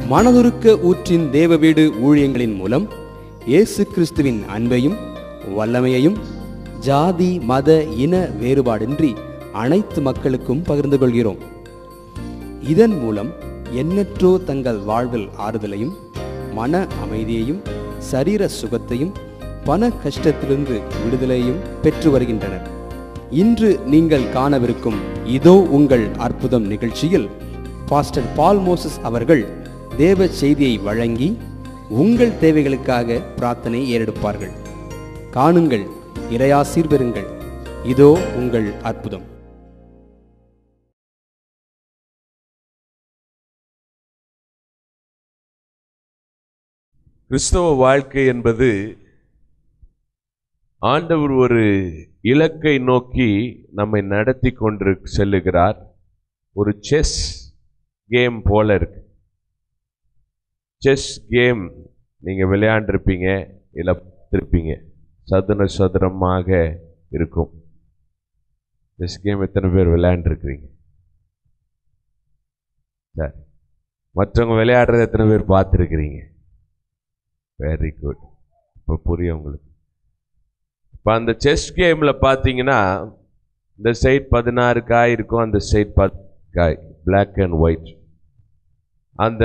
மனதுருக்க ஊற்றின் தேவ வீடு ஊழியங்களின் மூலம் இயேசு கிறிஸ்துவின் அன்பையும் வல்லமையையும் ஜாதி மத இன வேறுபாடின்றி அனைத்து மக்களுக்கும் பகிர்ந்து கொள்கிறோம் இதன் மூலம் எண்ணற்றோ தங்கள் வாழ்வில் ஆறுதலையும் மன அமைதியையும் சரீர சுகத்தையும் பண கஷ்டத்திலிருந்து விடுதலையும் பெற்று வருகின்றனர் இன்று நீங்கள் காணவிருக்கும் இதோ உங்கள் அற்புதம் நிகழ்ச்சியில் பாஸ்டர் பால் மோசஸ் அவர்கள் தேவ செய்தியை வழங்கி உங்கள் தேவைகளுக்காக பிரார்த்தனை ஏறெடுப்பார்கள் காணுங்கள் இறையாசீர் பெறுங்கள் இதோ உங்கள் அற்புதம் கிறிஸ்தவ வாழ்க்கை என்பது ஆண்டவர் ஒரு இலக்கை நோக்கி நம்மை நடத்தி கொண்டு செல்லுகிறார் ஒரு செஸ் கேம் போல இருக்கு செஸ் கேம் நீங்க விளையாண்டிருப்பீங்க இல்லை பார்த்திருப்பீங்க சதுர சதுரமாக இருக்கும் செஸ் கேம் எத்தனை பேர் விளையாண்டுருக்கிறீங்க சரி மற்றவங்க விளையாடுறத எத்தனை பேர் பார்த்துருக்கிறீங்க வெரி குட் இப்போ புரியும் உங்களுக்கு இப்போ அந்த செஸ் கேமில் பார்த்தீங்கன்னா இந்த சைட் பதினாறு காய் இருக்கும் அந்த சைட் பத்து காய் பிளாக் அண்ட் ஒயிட் அந்த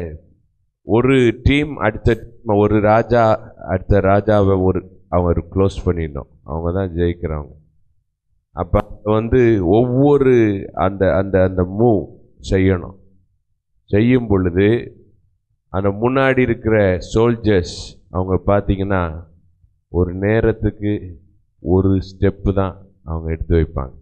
ஒரு டீம் அடுத்த team, ஒரு ராஜா அடுத்த ராஜாவை ஒரு அவங்க க்ளோஸ் பண்ணிடணும் அவங்க தான் ஜெயிக்கிறவங்க அப்போ வந்து ஒவ்வொரு அந்த அந்த அந்த மூவ் செய்யணும் செய்யும் பொழுது அந்த முன்னாடி இருக்கிற சோல்ஜர்ஸ் அவங்க பார்த்தீங்கன்னா ஒரு நேரத்துக்கு ஒரு ஸ்டெப்பு தான் அவங்க எடுத்து வைப்பாங்க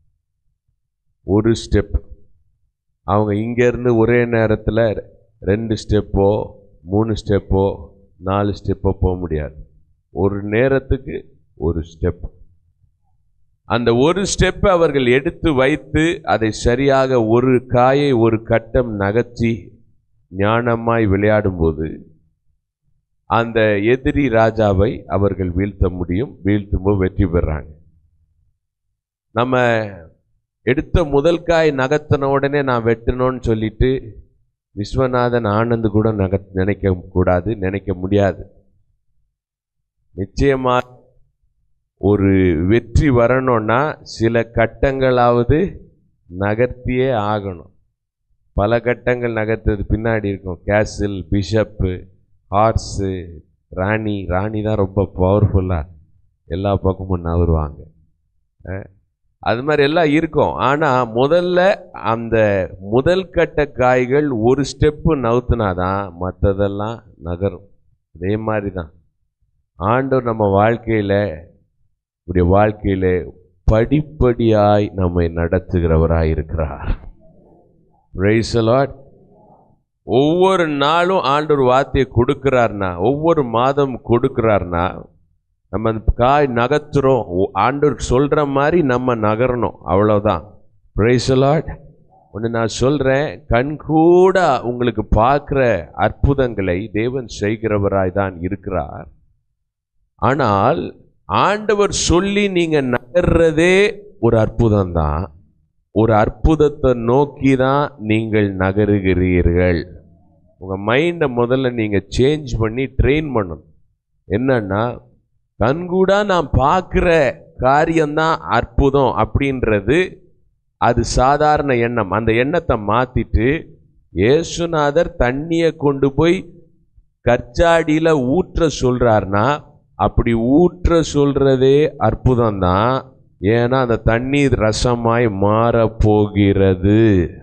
ஒரு ஸ்டெப் அவங்க இங்கேருந்து ஒரே நேரத்தில் ரெண்டு ஸ்டெப்போ மூணு ஸ்டெப்போ நாலு ஸ்டெப்போ போக முடியாது ஒரு நேரத்துக்கு ஒரு ஸ்டெப் அந்த ஒரு ஸ்டெப்பை அவர்கள் எடுத்து வைத்து அதை சரியாக ஒரு காயை ஒரு கட்டம் நகர்த்தி ஞானமாய் விளையாடும்போது அந்த எதிரி ராஜாவை அவர்கள் வீழ்த்த முடியும் வீழ்த்தும்போது வெற்றி பெறாங்க நம்ம எடுத்த முதல் காய் நகர்த்தின உடனே நான் வெட்டணும்னு சொல்லிட்டு விஸ்வநாதன் ஆனந்த் கூட நக நினைக்க கூடாது நினைக்க முடியாது நிச்சயமா ஒரு வெற்றி வரணும்னா சில கட்டங்களாவது நகர்த்தியே ஆகணும் பல கட்டங்கள் நகர்த்தது பின்னாடி இருக்கும் கேசில் பிஷப்பு ஹார்ஸு ராணி ராணி தான் ரொம்ப பவர்ஃபுல்லாக எல்லா பக்கமும் நகருவாங்க அஹ், அது மாதிரி எல்லாம் இருக்கும் ஆனால் முதல்ல அந்த முதல் கட்ட காய்கள் ஒரு ஸ்டெப்பு நவுத்துனாதான் மற்றதெல்லாம் நகரும் அதே மாதிரி தான் ஆண்டவர் நம்ம வாழ்க்கையில் உடைய வாழ்க்கையிலே படிப்படியாய் நம்மை நடத்துகிறவராய் இருக்கிறார் Praise the Lord. ஒவ்வொரு நாளும் ஆண்டவர் வார்த்தையை கொடுக்கிறார்னா ஒவ்வொரு மாதம் கொடுக்கிறார்னா நம்ம அந்த காய் நகர்த்துறோம் ஓ- ஆண்டவர் சொல்ற மாதிரி நம்ம நகரணும் அவ்வளவுதான் Praise the Lord. ஒன்று நான் சொல்றேன் கண்கூட உங்களுக்கு பார்க்குற அற்புதங்களை தேவன் செய்கிறவராய் தான் இருக்கிறார் ஆனால் ஆண்டவர் சொல்லி நீங்க நகர்றதே ஒரு அற்புதம் தான் ஒரு அற்புதத்தை நோக்கி தான் நீங்கள் நகருகிறீர்கள் உங்க மைண்டை முதல்ல நீங்க சேஞ்ச் பண்ணி ட்ரெயின் பண்ணணும் என்னன்னா கண்கூடா நான் பார்க்குற காரியம்தான் அற்புதம் அப்படின்றது அது சாதாரண எண்ணம் அந்த எண்ணத்தை மாத்திட்டு இயேசுநாதர் தண்ணியை கொண்டு போய் கற்சாடியில ஊற்ற சொல்றாருன்னா அப்படி ஊற்ற சொல்றதே அற்புதம் தான் ஏன்னா அந்த தண்ணீர் ரசமாய் மாறப் போகிறது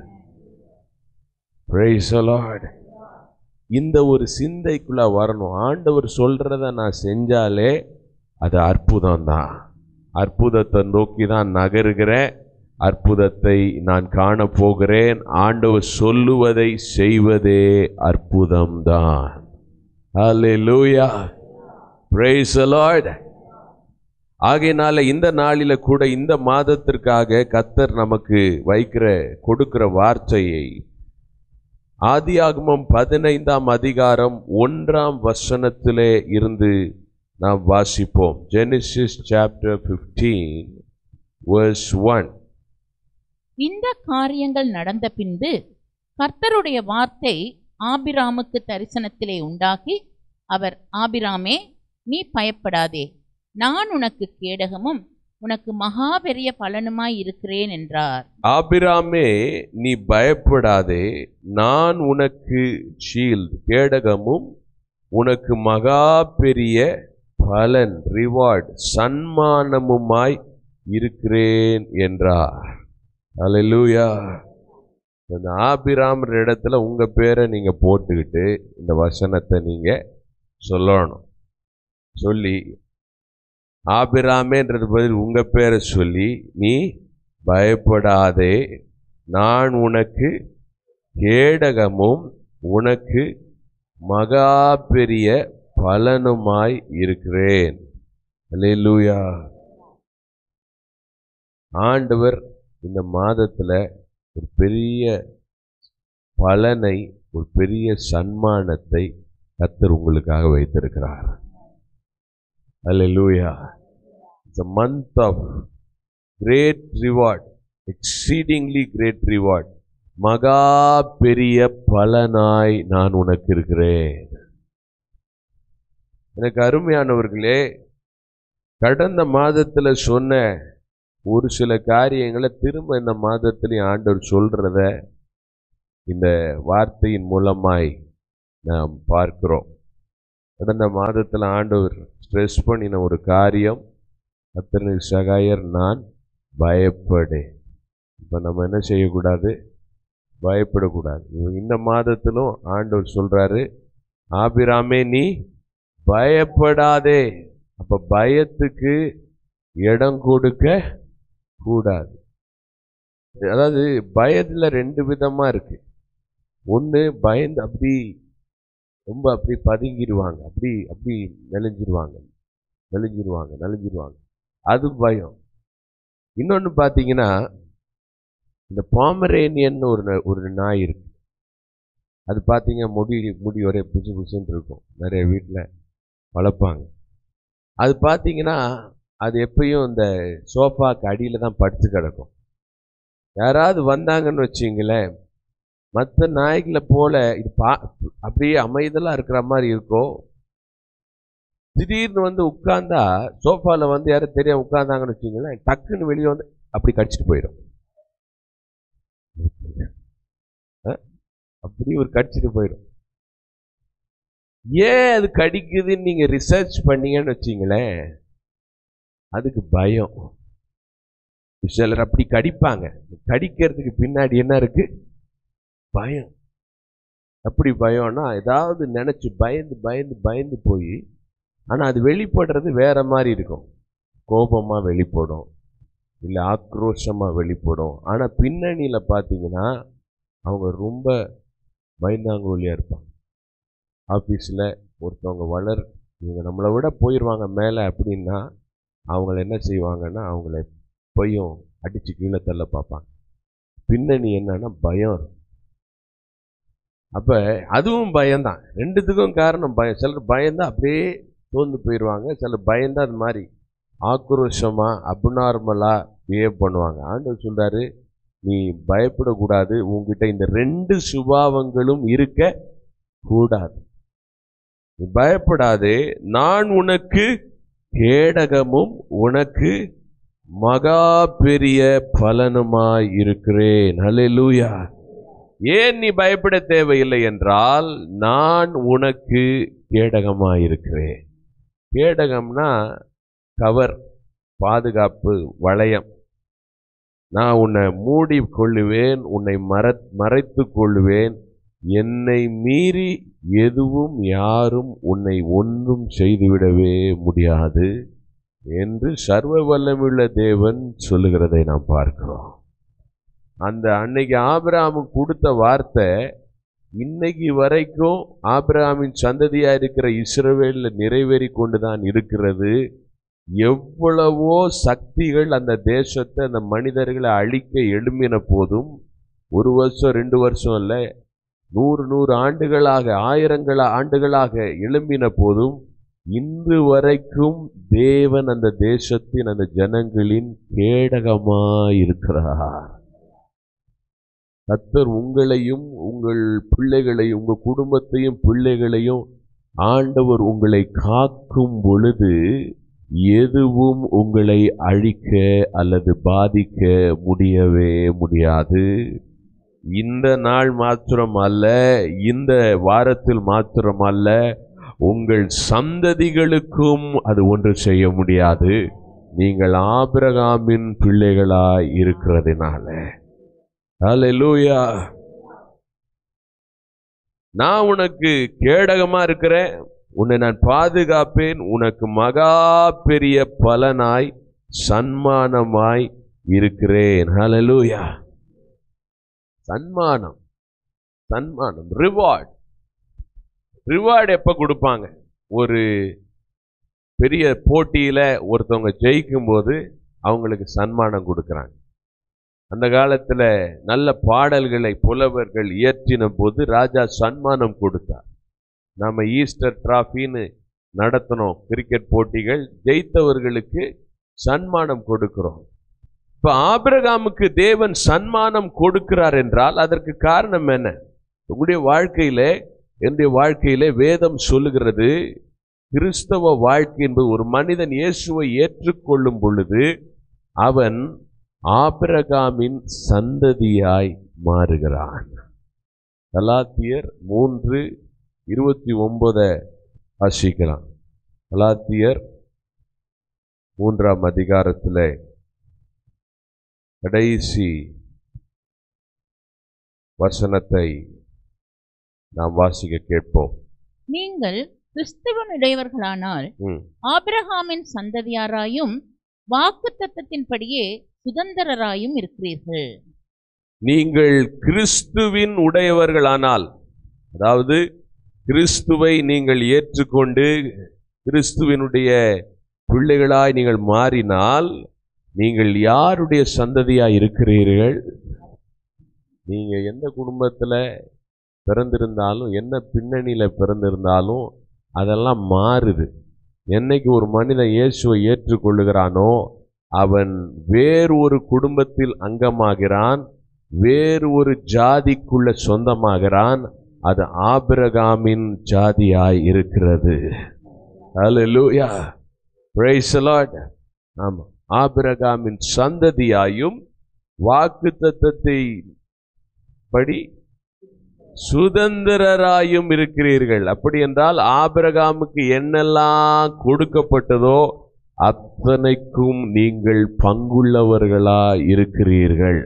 Praise the Lord. இந்த ஒரு சிந்தைக்குள்ள வரணும் ஆண்டவர் சொல்றத நான் செஞ்சாலே அது அற்புதம் தான் அற்புதத்தை நோக்கி தான் நகருகிறேன் அற்புதத்தை நான் காண போகிறேன் ஆண்டவர் சொல்லுவதை செய்வதே அற்புதம்தான் Hallelujah. Praise the Lord. ஆகையினால இந்த நாளில கூட இந்த மாதத்திற்காக கத்தர் நமக்கு வைக்கிற கொடுக்கிற வார்த்தையை ஆதியாகமம் பதினைந்தாம் அதிகாரம் ஒன்றாம் வசனத்திலே இருந்து நாம் வாசிப்போம் ஜெனிசிஸ் சாப்டர் 15 verse 1 இந்த காரியங்கள் நடந்த பின்பு கர்த்தருடைய வார்த்தை ஆபிராமுக்கு தரிசனத்திலே உண்டாகி அவர் ஆபிராமே நீ பயப்படாதே நான் உனக்கு கேடகமும் உனக்கு மகா பெரிய பலனுமாய் இருக்கிறேன் என்றார் ஆபிராமே நீ பயப்படாதே நான் உனக்கு ஷீல்ட் கேடகமும் உனக்கு மகா பெரிய பலன் ரிவார்ட் சன்மானமுமாய் இருக்கிறேன் என்றார் அல்லேலூயா இந்த ஆபிராமர் இடத்துல உங்க பேரை நீங்க போட்டுக்கிட்டு இந்த வசனத்தை நீங்க சொல்லணும் சொல்லி ஆபிராமேன்றது பதில் உங்க பேரை சொல்லி நீ பயப்படாதே நான் உனக்கு கேடகமும் உனக்கு மகா பெரிய பலனுமாய் இருக்கிறேன் அல்லேலூயா ஆண்டவர் இந்த மாதத்துல ஒரு பெரிய பலனை ஒரு பெரிய சன்மானத்தை கத்தர் உங்களுக்காக வைத்திருக்கிறார் அல்லேலூயா It's a month of great reward, exceedingly great reward. மகா பெரிய பலனாய் நான் உனக்கு இருக்கிறேன் எனக்கு அருமையானவர்களே கடந்த மாதத்துல சொன்ன ஒரு சில காரியங்களை திரும்ப இந்த மாதத்திலையும் ஆண்டவர் சொல்றத இந்த வார்த்தையின் மூலமாய் நாம் பார்க்கிறோம் கடந்த மாதத்தில் ஆண்டவர் ஸ்ட்ரெஸ் பண்ணின ஒரு காரியம் கத்தனை சகாயர் நான் பயப்படேன் இப்போ நம்ம என்ன செய்யக்கூடாது பயப்படக்கூடாது இந்த மாதத்திலும் ஆண்டவர் சொல்றாரு ஆபிராமே நீ பயப்படாதே அப்ப பயத்துக்கு இடம் கொடுக்க கூடாது அதாவது பயத்துல ரெண்டு விதமா இருக்கு ஒன்று பயந்து அப்படி ரொம்ப அப்படி பதுங்கிடுவாங்க அப்படி அப்படி நெளிஞ்சிருவாங்க நெளிஞ்சிருவாங்க நெளிஞ்சிருவாங்க அது பயம் இன்னொன்று பார்த்தீங்கன்னா இந்த பாமரேனியன் ஒரு ந- ஒரு நாய் இருக்கு அது பார்த்தீங்க முடி முடி ஒரே புசு புசுன்னு இருக்கும் நிறைய வீட்டில் வளர்ப்பாங்க அது பார்த்தீங்கன்னா அது எப்பயும் இந்த சோஃபாக்கு அடியில் தான் படுத்து கிடக்கும் யாராவது வந்தாங்கன்னு வச்சிங்களேன் மற்ற நாய்களை போல இது பா அப்படியே அமைதலாக இருக்கிற மாதிரி இருக்கும் திடீர்னு வந்து உட்கார்ந்தா சோஃபால வந்து யாரும் தெரியாம உட்கார்ந்தாங்கன்னு வச்சுங்களேன் டக்குன்னு வெளியே வந்து அப்படி கடிச்சிட்டு போயிடும் அஹ்? அப்படி ஒரு கடிச்சிட்டு போயிடும் ஏன் அது கடிக்குதுன்னு நீங்க ரிசர்ச் பண்ணீங்கன்னு வச்சீங்களேன் அதுக்கு பயம் சிலர் அப்படி கடிப்பாங்க கடிக்கிறதுக்கு பின்னாடி என்ன இருக்கு பயம் அப்படி பயம்னா ஏதாவது நினைச்சு பயந்து பயந்து பயந்து போய் ஆனா அது வெளிப்படுறது வேற மாதிரி இருக்கும் கோபமா வெளிப்படும் இல்லை ஆக்ரோஷமா வெளிப்படும் ஆனா பின்னணியில பார்த்தீங்கன்னா அவங்க ரொம்ப பயந்தாங்கோலியா இருப்பாங்க ஆஃபீஸில் ஒருத்தவங்க வளர் இவங்க நம்மளை விட போயிடுவாங்க மேலே அப்படின்னா அவங்கள என்ன செய்வாங்கன்னா அவங்கள எப்பயும் அடிச்சு கீழே தள்ள பார்ப்பாங்க பின்னணி என்னன்னா பயம் இருக்கும். அப்ப அதுவும் பயம்தான் ரெண்டுத்துக்கும் காரணம் பயம் சிலர் பயந்தா அப்படியே சோர்ந்து போயிடுவாங்க சிலர் பயந்தா அது மாதிரி ஆக்ரோஷமா அப்நார்மலா பிஹேவ் பண்ணுவாங்க ஆண்டவர் சொல்றாரு நீ பயப்படக்கூடாது உன்கிட்ட இந்த ரெண்டு சுபாவங்களும் இருக்க கூடாது நீ பயப்படாதே நான் உனக்கு கேடகமும் உனக்கு மகா பெரிய பலனுமாய் இருக்கிறேன் ஹalleluya ஏன் நீ பயப்பட தேவையில்லை என்றால் நான் உனக்கு கேடகமாய் இருக்கிறேன் கேடகம்னா கவர் பாதுகாப்பு வளையம் நான் உன்னை மூடி கொள்ளுவேன் உன்னை மற மறைத்து கொள்ளுவேன் என்னை மீறி எதுவும் யாரும் உன்னை ஒன்றும் செய்துவிடவே முடியாது என்று சர்வ வல்லமுள்ள தேவன் சொல்லுகிறதை நாம் பார்க்கிறோம் அந்த அன்னைக்கு ஆபிரகாமுக்கு கொடுத்த வார்த்தை இன்னைக்கு வரைக்கும் ஆபிரகாமின் சந்ததியா இருக்கிற இஸ்ரவேல்ல நிறைவேறி கொண்டுதான் இருக்கிறது எவ்வளவோ சக்திகள் அந்த தேசத்தை அந்த மனிதர்களை அழிக்க எழும்பின போதும் ஒரு வருஷம் ரெண்டு வருஷம் இல்லை நூறு நூறு ஆண்டுகளாக ஆயிரங்கள ஆண்டுகளாக எழும்பின போதும் இன்று வரைக்கும் தேவன் அந்த தேசத்தின் அந்த ஜனங்களின் கேடகமாய் இருக்கிறார் கத்தர் உங்களையும் உங்கள் பிள்ளைகளையும் உங்கள் குடும்பத்தையும் பிள்ளைகளையும் ஆண்டவர் உங்களை காக்கும் பொழுது எதுவும் உங்களை அழிக்க அல்லது பாதிக்க முடியவே முடியாது இந்த நாள் மாத்திரம் அல்ல இந்த வாரத்தில் மாத்திரம் அல்ல உங்கள் சந்ததிகளுக்கும் அது ஒன்று செய்ய முடியாது நீங்கள் ஆபிரகாமின் பிள்ளைகளாய் இருக்கிறதுனால ஹalleluya நான் உனக்கு கேடகமா இருக்கிறேன் உன்னை நான் பாதுகாப்பேன் உனக்கு மகா பெரிய பலனாய் சன்மானமாய் இருக்கிறேன் ஹalleluya சன்மானம் சன்மானம் ரிவார்ட் ரிவார்டு எப்போ கொடுப்பாங்க ஒரு பெரிய போட்டியில் ஒருத்தவங்க ஜெயிக்கும் போது அவங்களுக்கு சன்மானம் கொடுக்குறாங்க அந்த காலத்தில் நல்ல பாடல்களை புலவர்கள் இயற்றின போது ராஜா சன்மானம் கொடுத்தார் நாம் ஈஸ்டர் டிராஃபின்னு நடத்தினோம் கிரிக்கெட் போட்டிகள் ஜெயித்தவர்களுக்கு சன்மானம் கொடுக்கிறோம் இப்போ ஆபிரகாமுக்கு தேவன் சன்மானம் கொடுக்கிறார் என்றால் அதற்கு காரணம் என்ன உங்களுடைய வாழ்க்கையிலே என்னுடைய வாழ்க்கையிலே வேதம் சொல்லுகிறது கிறிஸ்தவ வாழ்க்கை என்பது ஒரு மனிதன் இயேசுவை ஏற்றுக்கொள்ளும் பொழுது அவன் ஆபிரகாமின் சந்ததியாய் மாறுகிறான் கலாத்தியர் மூன்று இருபத்தி ஒன்பதை வாசிக்கலாம் கலாத்தியர் மூன்றாம் அதிகாரத்தில் கடைசி வசனத்தை நாம் வாசிக்க கேட்போம் நீங்கள் கிறிஸ்துவனுடையவர்களானால் ம். ஆபிரகாமின் சந்ததியாராயும் வாக்குத்தத்தத்தின்படியே சுதந்திரராயும் இருக்கிறீர்கள் நீங்கள் கிறிஸ்துவின் உடையவர்களானால் அதாவது கிறிஸ்துவை நீங்கள் ஏற்றுக்கொண்டு கிறிஸ்துவினுடைய பிள்ளைகளாய் நீங்கள் மாறினால் நீங்கள் யாருடைய சந்ததியாய் இருக்கிறீர்கள் நீங்க எந்த குடும்பத்துல பிறந்திருந்தாலும் என்ன பின்னணியில பிறந்திருந்தாலும் அதெல்லாம் மாறுது என்னைக்கு ஒரு மனிதன் இயேசுவை ஏற்றுக்கொள்ளுகிறானோ அவன் வேறு ஒரு குடும்பத்தில் அங்கமாகிறான் வேறு ஒரு ஜாதிக்குள்ள சொந்தமாகிறான் அது ஆபிரகாமின் ஜாதியாய் இருக்கிறது ஹalleluya praise the lord ஆமா ஆபிரகாமின் சந்ததியாயும் வாக்குத்தத்தத்தை படி சுதந்திரராயும் இருக்கிறீர்கள் அப்படி என்றால் ஆபிரகாமுக்கு என்னெல்லாம் கொடுக்கப்பட்டதோ அத்தனைக்கும் நீங்கள் பங்குள்ளவர்களா இருக்கிறீர்கள்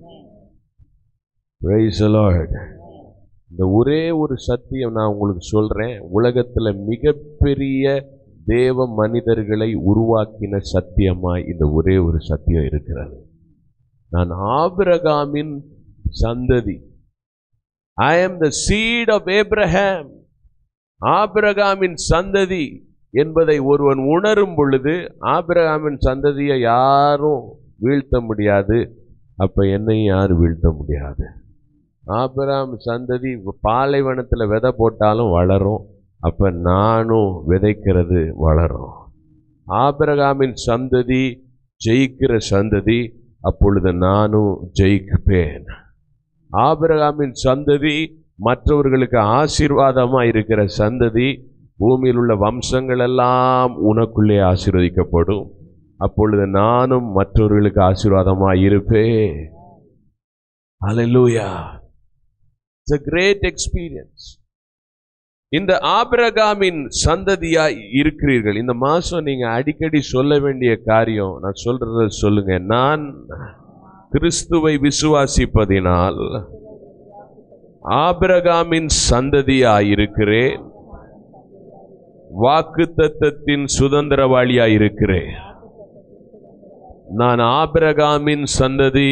Praise the Lord. இந்த ஒரே ஒரு சத்தியம் நான் உங்களுக்கு சொல்றேன் உலகத்துல மிகப்பெரிய தேவ மனிதர்களை உருவாக்கின சத்தியமாய் இந்த ஒரே ஒரு சத்தியம் இருக்கிறது நான் ஆபிரகாமின் சந்ததி ஐ am the seed of Abraham ஆபிரகாமின் சந்ததி என்பதை ஒருவன் உணரும் பொழுது ஆபிரகாமின் சந்ததியை யாரும் வீழ்த்த முடியாது அப்ப என்னையும் யாரும் வீழ்த்த முடியாது ஆபிரகாம் சந்ததி பாலைவனத்துல விதை போட்டாலும் வளரும் அப்ப நானும் விதைக்கிறது வளரும் ஆபிரகாமின் சந்ததி ஜெயிக்கிற சந்ததி அப்பொழுது நானும் ஜெயிப்பேன் ஆபிரகாமின் சந்ததி மற்றவர்களுக்கு ஆசீர்வாதமா இருக்கிற சந்ததி பூமியில் உள்ள வம்சங்கள் எல்லாம் உனக்குள்ளே ஆசீர்வதிக்கப்படும் அப்பொழுது நானும் மற்றவர்களுக்கு ஆசீர்வாதமா இருப்பேன் Hallelujah. It's a great experience. இந்த ஆபிரகாமின் சந்ததியாய் இருக்கிறீர்கள் இந்த மாசம் நீங்க அடிக்கடி சொல்ல வேண்டிய காரியம் நான் சொல்றத சொல்லுங்க நான் கிறிஸ்துவை விசுவாசிப்பதினால் ஆபிரகாமின் சந்ததியாய் இருக்கிறேன் வாக்குத்தத்தத்தின் சுதந்திரவாளியாய் இருக்கிறேன் நான் ஆபிரகாமின் சந்ததி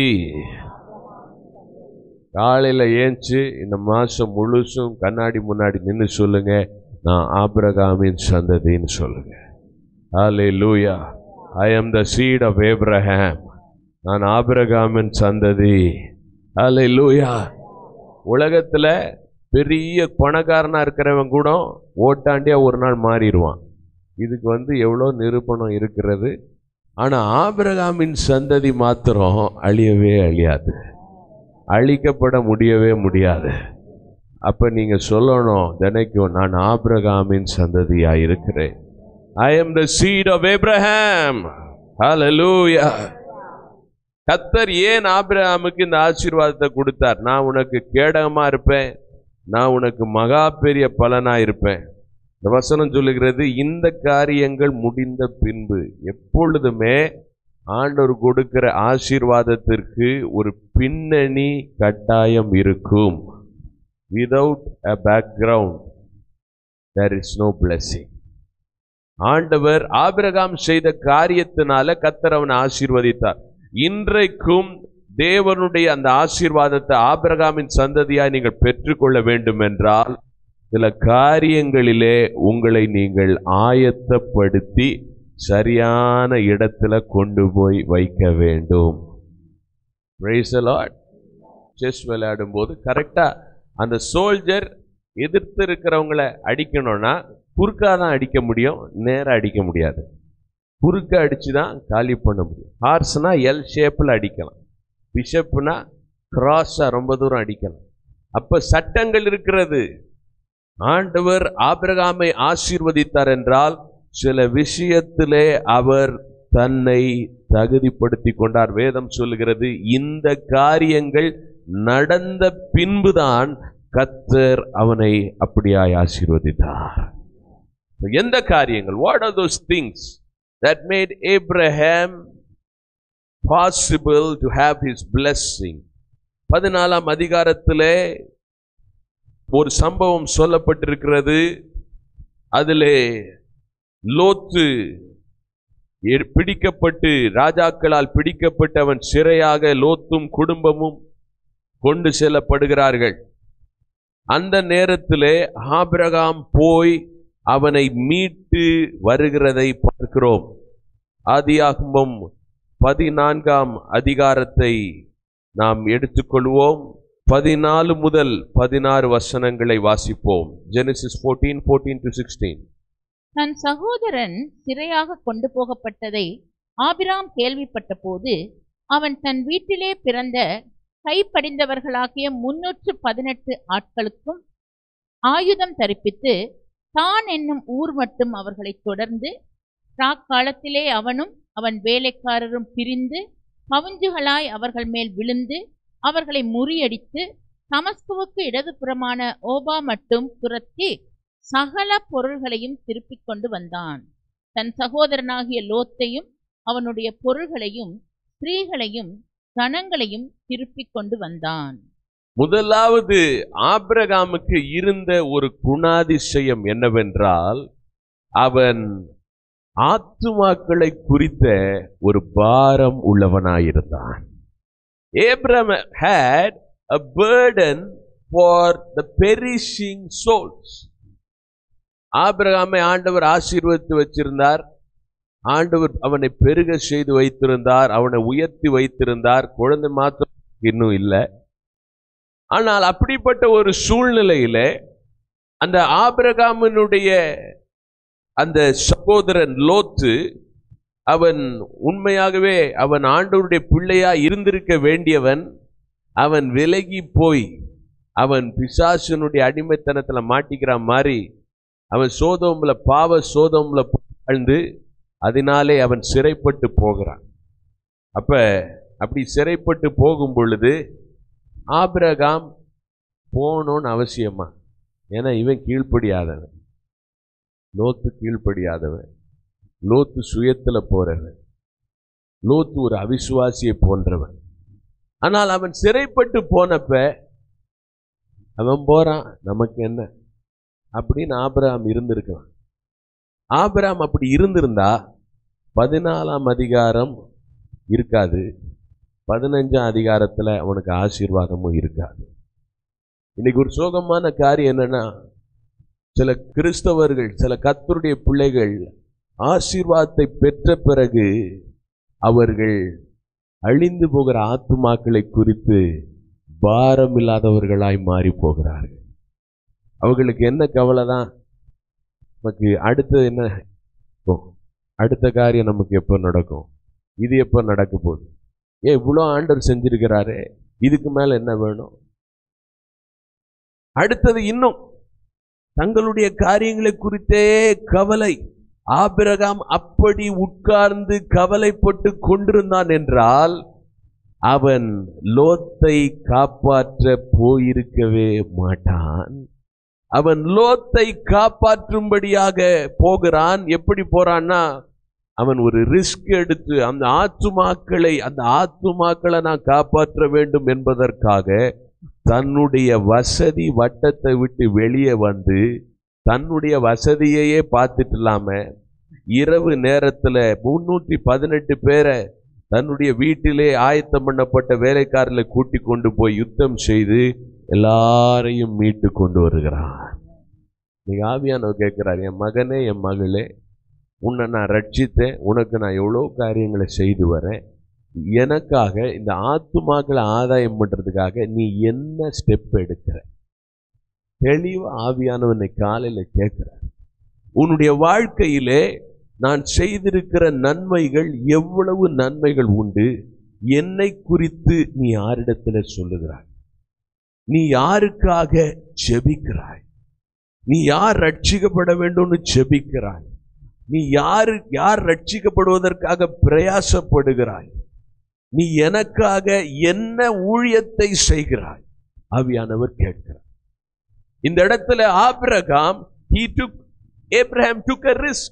காலையில் ஏஞ்சி இந்த மாதம் முழுசும் கண்ணாடி முன்னாடி நின்று சொல்லுங்க நான் ஆபிரகாமின் சந்ததின்னு சொல்லுங்க hallelujah I am the seed of Abraham நான் ஆபிரகாமின் சந்ததி ஹாலே லூயா உலகத்தில் பெரிய பணக்காரனா இருக்கிறவன் கூட ஓட்டாண்டியா ஒரு நாள் மாறிடுவான் இதுக்கு வந்து எவ்வளோ நிரூபணம் இருக்கிறது ஆனால் ஆபிரகாமின் சந்ததி மாத்திரம் அழியவே அழியாது அழிக்கப்பட முடியவே முடியாது அப்ப நீங்க சொல்லணும் தினைக்கும் நான் ஆபிரகாமின் சந்ததியா இருக்கிறேன் ஐ am the seed of Abraham hallelujah கத்தர் ஏன் ஆபிரகாமுக்கு இந்த ஆசீர்வாதத்தை கொடுத்தார் நான் உனக்கு கேடகமா இருப்பேன் நான் உனக்கு மகா பெரிய பலனா இருப்பேன் இந்த வசனம் சொல்லுகிறது இந்த காரியங்கள் முடிந்த பின்பு எப்பொழுதுமே ஆண்டவர் கொடுக்கிற ஆசீர்வாதத்திற்கு ஒரு பின்னணி கட்டாயம் இருக்கும் without a background there is no blessing ஆண்டவர் ஆபிரகாம் செய்த காரியத்தினால கத்தர் அவனை ஆசீர்வதித்தார் இன்றைக்கும் தேவனுடைய அந்த ஆசீர்வாதத்தை ஆபிரகாமின் சந்ததியாய் நீங்கள் பெற்றுக்கொள்ள வேண்டும் என்றால் சில காரியங்களிலே உங்களை நீங்கள் ஆயத்தப்படுத்தி சரியான இடத்துல கொண்டு போய் வைக்க வேண்டும் Praise the Lord. செஸ் விளையாடும் போது கரெக்டா அந்த சோல்ஜர் எதிர்த்து இருக்கிறவங்கள அடிக்கணும்னா குறுக்கா தான் அடிக்க முடியும் நேரா அடிக்க முடியாது குறுக்க அடிச்சு தான் காலி பண்ண முடியும் ஹார்ஸ்னா எல் ஷேப்பில் அடிக்கலாம் பிஷப்னா கிராஸாக ரொம்ப தூரம் அடிக்கலாம் அப்ப சட்டங்கள் இருக்கிறது ஆண்டவர் ஆபிரகாமை ஆசீர்வதித்தார் என்றால் சில விஷயத்திலே அவர் தன்னை தகுதிப்படுத்தி கொண்டார் வேதம் சொல்லுகிறது இந்த காரியங்கள் நடந்த பின்புதான் கத்தர் அவனை அப்படியாய் ஆசீர்வதித்தார் எந்த காரியங்கள் what are those things that made Abraham possible to have his blessing பதினாலாம் அதிகாரத்திலே ஒரு சம்பவம் சொல்லப்பட்டிருக்கிறது அதிலே லோத்து எ- பிடிக்கப்பட்டு ராஜாக்களால் பிடிக்கப்பட்டு அவன் சிறையாக லோத்தும் குடும்பமும் கொண்டு செல்லப்படுகிறார்கள் அந்த நேரத்திலே ஆபிரகாம் போய் அவனை மீட்டு வருகிறதை பார்க்கிறோம் ஆதியாகமம் பதினான்காம் அதிகாரத்தை நாம் எடுத்துக்கொள்வோம் பதினாலு முதல் பதினாறு வசனங்களை வாசிப்போம் ஜெனசிஸ் 14 14 டு சிக்ஸ்டீன் தன் சகோதரன் சிறையாக கொண்டு போகப்பட்டதை ஆபிராம் கேள்விப்பட்டபோது அவன் தன் வீட்டிலே பிறந்த கைப்படிந்தவர்களாகிய முன்னூற்று பதினெட்டு ஆட்களுக்கும் ஆயுதம் தரிப்பித்து தான் என்னும் ஊர் மட்டும் அவர்களைத் தொடர்ந்து ராக்காலத்திலே அவனும் அவன் வேலைக்காரரும் பிரிந்து கவுஞ்சுகளாய் அவர்கள் மேல் விழுந்து அவர்களை முறியடித்து தமஸ்குவுக்கு இடதுபுறமான ஓபா மட்டும் துரத்தி சகல பொருள்களையும் திருப்பிக் கொண்டு வந்தான் தன் சகோதரனாகிய லோத்தையும் அவனுடைய பொருள்களையும் ஸ்திரீகளையும் தனங்களையும் திருப்பிக் கொண்டு வந்தான் முதலாவது ஆபிரகாமுக்கு இருந்த ஒரு குணாதிசயம் என்னவென்றால் அவன் ஆத்துமாக்களை குறித்த ஒரு பாரம் உள்ளவனாயிருந்தான் Abraham had a burden for the perishing souls. ஆபிரகாமை ஆண்டவர் ஆசீர்வதித்து வச்சிருந்தார் ஆண்டவர் அவனை பெருக செய்து வைத்திருந்தார் அவனை உயர்த்தி வைத்திருந்தார் குழந்தை மாத்திரம் இன்னும் இல்லை ஆனால் அப்படிப்பட்ட ஒரு சூழ்நிலையில அந்த ஆபிரகாமினுடைய அந்த சகோதரன் லோத்து அவன் உண்மையாகவே அவன் ஆண்டவருடைய பிள்ளையா இருந்திருக்க வேண்டியவன் அவன் விலகி போய் அவன் பிசாசனுடைய அடிமைத்தனத்துல மாட்டிக்கிற மாதிரி அவன் சோதோம்ல பாவ சோதோம்ல வாழ்ந்து அதனாலே அவன் சிறைப்பட்டு போகிறான் அப்ப அப்படி சிறைப்பட்டு போகும் பொழுது ஆபிரகாம் போகணும்னு அவசியமா ஏன்னா இவன் கீழ்ப்படியாதவன் லோத்து கீழ்ப்படியாதவன் லோத்து சுயத்துல போறவன் லோத்து ஒரு அவிசுவாசியை போன்றவன் ஆனால் அவன் சிறைப்பட்டு போனப்ப அவன் போறான் நமக்கு என்ன அப்படின்னு ஆபிரகாம் இருந்திருக்கான் ஆபிரகாம் அப்படி இருந்திருந்தா பதினாலாம் அதிகாரம் இருக்காது பதினஞ்சாம் அதிகாரத்துல அவனுக்கு ஆசீர்வாதமும் இருக்காது இன்னைக்கு ஒரு சோகமான காரியம் என்னன்னா சில கிறிஸ்தவர்கள் சில கத்தருடைய பிள்ளைகள் ஆசீர்வாதத்தை பெற்ற பிறகு அவர்கள் அழிந்து போகிற ஆத்துமாக்களை குறித்து பாரம் இல்லாதவர்களாய் மாறி போகிறார்கள் அவர்களுக்கு என்ன கவலை தான் நமக்கு அடுத்தது என்ன நடக்கும்? அடுத்த காரியம் நமக்கு எப்போ நடக்கும் இது எப்போ நடக்க போகுது ஏன் இவ்வளோ ஆண்டவர் செஞ்சிருக்கிறாரே இதுக்கு மேல என்ன வேணும் அடுத்தது இன்னும் தங்களுடைய காரியங்களை குறித்தே கவலை ஆபிரகாம் அப்படி உட்கார்ந்து கவலைப்பட்டு கொண்டிருந்தான் என்றால் அவன் லோத்தை காப்பாற்ற போயிருக்கவே மாட்டான் அவன் லோத்தை காப்பாற்றும்படியாக போகிறான் எப்படி போறான்னா அவன் ஒரு ரிஸ்க் எடுத்து அந்த ஆத்துமாக்களை அந்த ஆத்துமாக்களை நான் காப்பாற்ற வேண்டும் என்பதற்காக தன்னுடைய வசதி வட்டத்தை விட்டு வெளியே வந்து தன்னுடைய வசதியையே பார்த்துட்டு இல்லாம இரவு நேரத்துல முன்னூற்றி பதினெட்டு பேரை தன்னுடைய வீட்டிலே ஆயத்தம் பண்ணப்பட்ட வேலைக்காரர்களை கூட்டி கொண்டு போய் யுத்தம் செய்து எல்லாரையும் மீட்டு கொண்டு வருகிறான் நீங்க ஆவியானவர் கேட்கிறார் என் மகனே என் மகளே உன்னை நான் ரட்சித்தேன் உனக்கு நான் எவ்வளோ காரியங்களை செய்து வரேன் எனக்காக இந்த ஆத்துமாக்களை ஆதாயம் பண்றதுக்காக நீ என்ன ஸ்டெப் எடுக்கிற தெளிவா ஆவியானவனை காலையில கேட்கிறார் உன்னுடைய வாழ்க்கையிலே நான் செய்திருக்கிற நன்மைகள் எவ்வளவு நன்மைகள் உண்டு என்னை குறித்து நீ யாரிடத்துல சொல்லுகிறாய் நீ யாருக்காக ஜெபிக்கிறாய் நீ யார் ரட்சிக்கப்பட வேண்டும்னு ஜெபிக்கிறாய் நீ யாரு யார் ரட்சிக்கப்படுவதற்காக பிரயாசப்படுகிறாய் நீ எனக்காக என்ன ஊழியத்தை செய்கிறாய் ஆவியானவர் கேட்கிறார் இந்த இடத்துல ஆபிரகாம் he took Abraham took a risk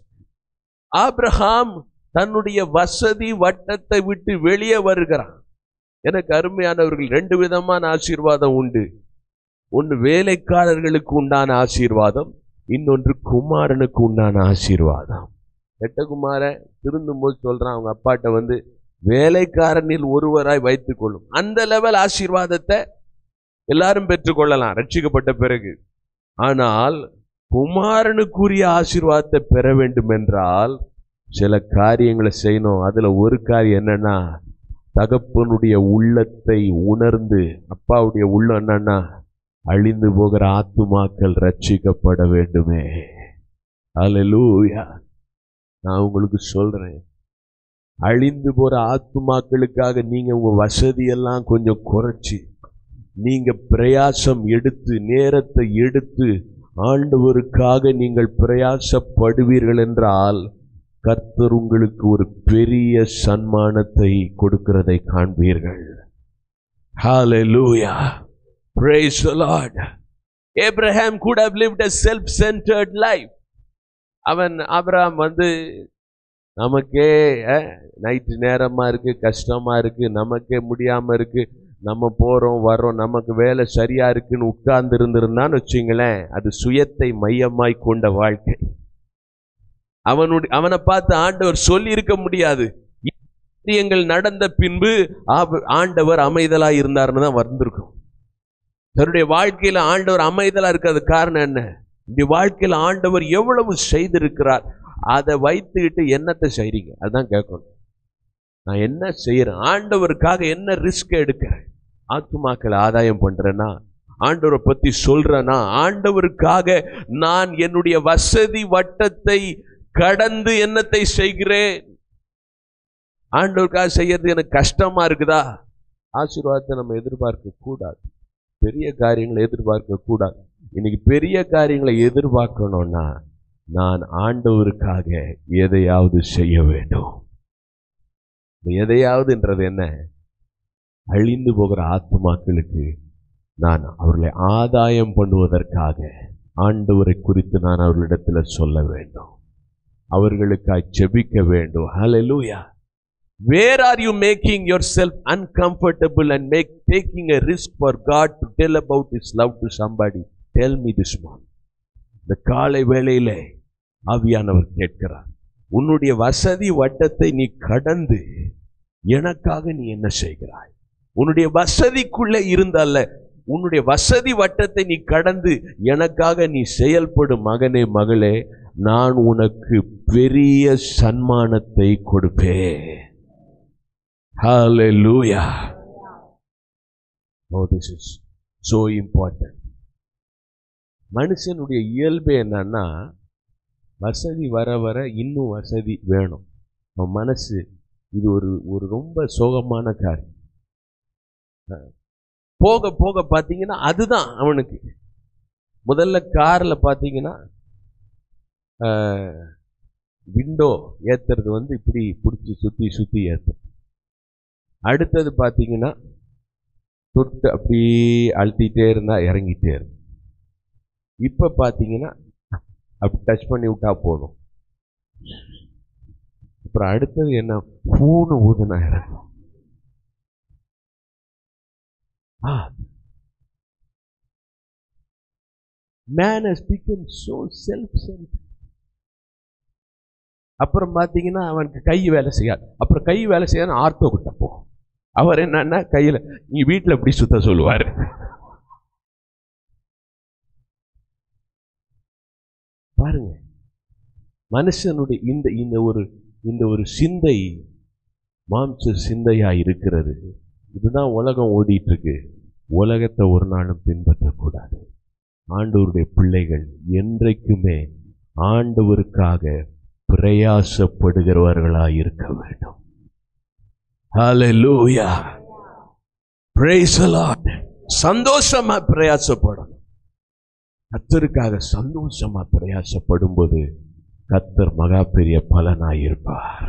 ஆபிரகாம் தன்னுடைய வசதி வட்டத்தை விட்டு வெளியே வருகிறான் எனக்கு அருமையானவர்கள் ரெண்டு விதமான ஆசீர்வாதம் உண்டு ஒன்று வேலைக்காரர்களுக்கு உண்டான ஆசீர்வாதம் இன்னொன்று குமாரனுக்கு உண்டான ஆசீர்வாதம் கெட்டகுமாரன் திருந்தும் போது சொல்றான் அவங்க அப்பாட்ட வந்து வேலைக்காரனில் ஒருவராய் வைத்துக் கொள்ளும் அந்த லெவல் ஆசீர்வாதத்தை எல்லாரும் பெற்றுக்கொள்ளலாம் ரட்சிக்கப்பட்ட பிறகு ஆனால் குமாரனுக்குரிய ஆசீர்வாதத்தை பெற வேண்டும் என்றால் சில காரியங்களை செய்யணும் அதுல ஒரு காரியம் என்னன்னா தகப்பனுடைய உள்ளத்தை உணர்ந்து அப்பாவுடைய உள்ளம் என்னன்னா அழிந்து போகிற ஆத்துமாக்கள் ரட்சிக்கப்பட வேண்டுமே அல்லேலூயா நான் உங்களுக்கு சொல்றேன் அழிந்து போற ஆத்துமாக்களுக்காக நீங்க உங்க வசதியெல்லாம் கொஞ்சம் குறைச்சி நீங்க பிரயாசம் எடுத்து நேரத்தை எடுத்து ஆண்டவருக்காக நீங்கள் பிரயாசப்படுவீர்கள் என்றால் கர்த்தர் உங்களுக்கு ஒரு பெரிய சன்மானத்தை கொடுக்கிறதை காண்பீர்கள் Hallelujah. Praise the Lord. Abraham could have lived a self-centered life. அவன் ஆபிரகாம் வந்து நமக்கே நைட்டு நேரமா இருக்கு கஷ்டமா இருக்கு நமக்கே முடியாம இருக்கு நம்ம போறோம் வர்றோம் நமக்கு வேலை சரியா இருக்குன்னு உட்கார்ந்து இருந்திருந்தான்னு வச்சுங்களேன் அது சுயத்தை மையமாய் கொண்ட வாழ்க்கை அவனுடைய அவனை பார்த்து ஆண்டவர் சொல்லி இருக்க முடியாது காரியங்கள் நடந்த பின்பு ஆப- ஆண்டவர் அமைதலா இருந்தாருன்னு தான் வந்திருக்கும் தன்னுடைய வாழ்க்கையில ஆண்டவர் அமைதலா இருக்கிறது காரணம் என்ன இந்த வாழ்க்கையில ஆண்டவர் எவ்வளவு செய்திருக்கிறார் அதை வைத்துக்கிட்டு என்னத்தை செய்றீங்க அதுதான் கேட்கணும் நான் என்ன செய்யறேன் ஆண்டவருக்காக என்ன ரிஸ்க் எடுக்கிறேன் ஆத்துமாக்களை ஆதாயம் பண்றேன்னா ஆண்டவரை பத்தி சொல்றேன்னா ஆண்டவருக்காக நான் என்னுடைய வசதி வட்டத்தை கடந்து என்னத்தை செய்கிறேன் ஆண்டவருக்காக செய்யறது எனக்கு கஷ்டமா இருக்குதா ஆசீர்வாதத்தை நம்ம எதிர்பார்க்க கூடாது பெரிய காரியங்களை எதிர்பார்க்க கூடாது இன்னைக்கு பெரிய காரியங்களை எதிர்பார்க்கணும்னா நான் ஆண்டவருக்காக எதையாவது செய்ய வேண்டும் இந்த எதையாவதுன்றது என்ன அழிந்து போகிற ஆத்துமாக்களுக்கு நான் அவர்களை ஆதாயம் பண்ணுவதற்காக ஆண்டவரை குறித்து நான் அவர்களிடத்தில் சொல்ல வேண்டும் அவர்களுக்காய் ஜெபிக்க வேண்டும் ஹalleluya where are you making yourself uncomfortable and make taking a risk for god to tell about his love to somebody tell me this morning இந்த காலை வேளையிலே ஆவியானவர் கேட்கிறார் உன்னுடைய வசதி வட்டத்தை நீ கடந்து எனக்காக நீ என்ன செய்கிறாய் உன்னுடைய வசதிக்குள்ளே இருந்தல்ல உன்னுடைய வசதி வட்டத்தை நீ கடந்து எனக்காக நீ செயல்படும் மகனே மகளே நான் உனக்கு பெரிய சன்மானத்தை கொடுப்பேன் Hallelujah. Oh, this is so important. மனுஷனுடைய இயல்பு என்னன்னா வசதி வர வர இன்னும் வசதி வேணும் அவன் மனசு இது ஒரு ஒரு ரொம்ப சோகமான காரியம் அஹ் போக போக பார்த்தீங்கன்னா அதுதான் அவனுக்கு முதல்ல காரில் பார்த்தீங்கன்னா விண்டோ ஏத்துறது வந்து இப்படி பிடிச்சி சுற்றி சுற்றி ஏற்றும் அடுத்தது பார்த்தீங்கன்னா தொட்டு அப்படியே அழுத்திட்டே இருந்தா இறங்கிட்டே இருக்கும் இப்போ பார்த்தீங்கன்னா அப்படி டச் பண்ணி விட்டா போதும் அப்புறம் அடுத்தது என்ன பூனு ஊதுனா இறங்கும் man has become so self-centered அப்புறம் பார்த்தீங்கன்னா அவனுக்கு கை வேலை செய்யாது அப்புறம் கை வேலை செய்யாது ஆர்த்தோ கிட்ட போ அவர் என்னன்னா கையில நீ வீட்டில் இப்படி சுத்த சொல்லுவார் பாருங்க மனுஷனுடைய இந்த இந்த ஒரு இந்த ஒரு சிந்தை மாம்ச சிந்தையா இருக்கிறது இதுதான் உலகம் ஓடிட்டு இருக்கு உலகத்தை ஒரு நாளும் பின்பற்றக்கூடாது ஆண்டவருடைய பிள்ளைகள் என்றைக்குமே ஆண்டவருக்காக பிரயாசப்படுகிறவர்களாய் இருக்க வேண்டும் ஹalleluya praise the lord சந்தோஷமா பிரயாசப்படணும் கத்தருக்காக சந்தோஷமா பிரயாசப்படும்போது கத்தர் மகா பெரிய பலனாய் இருப்பார்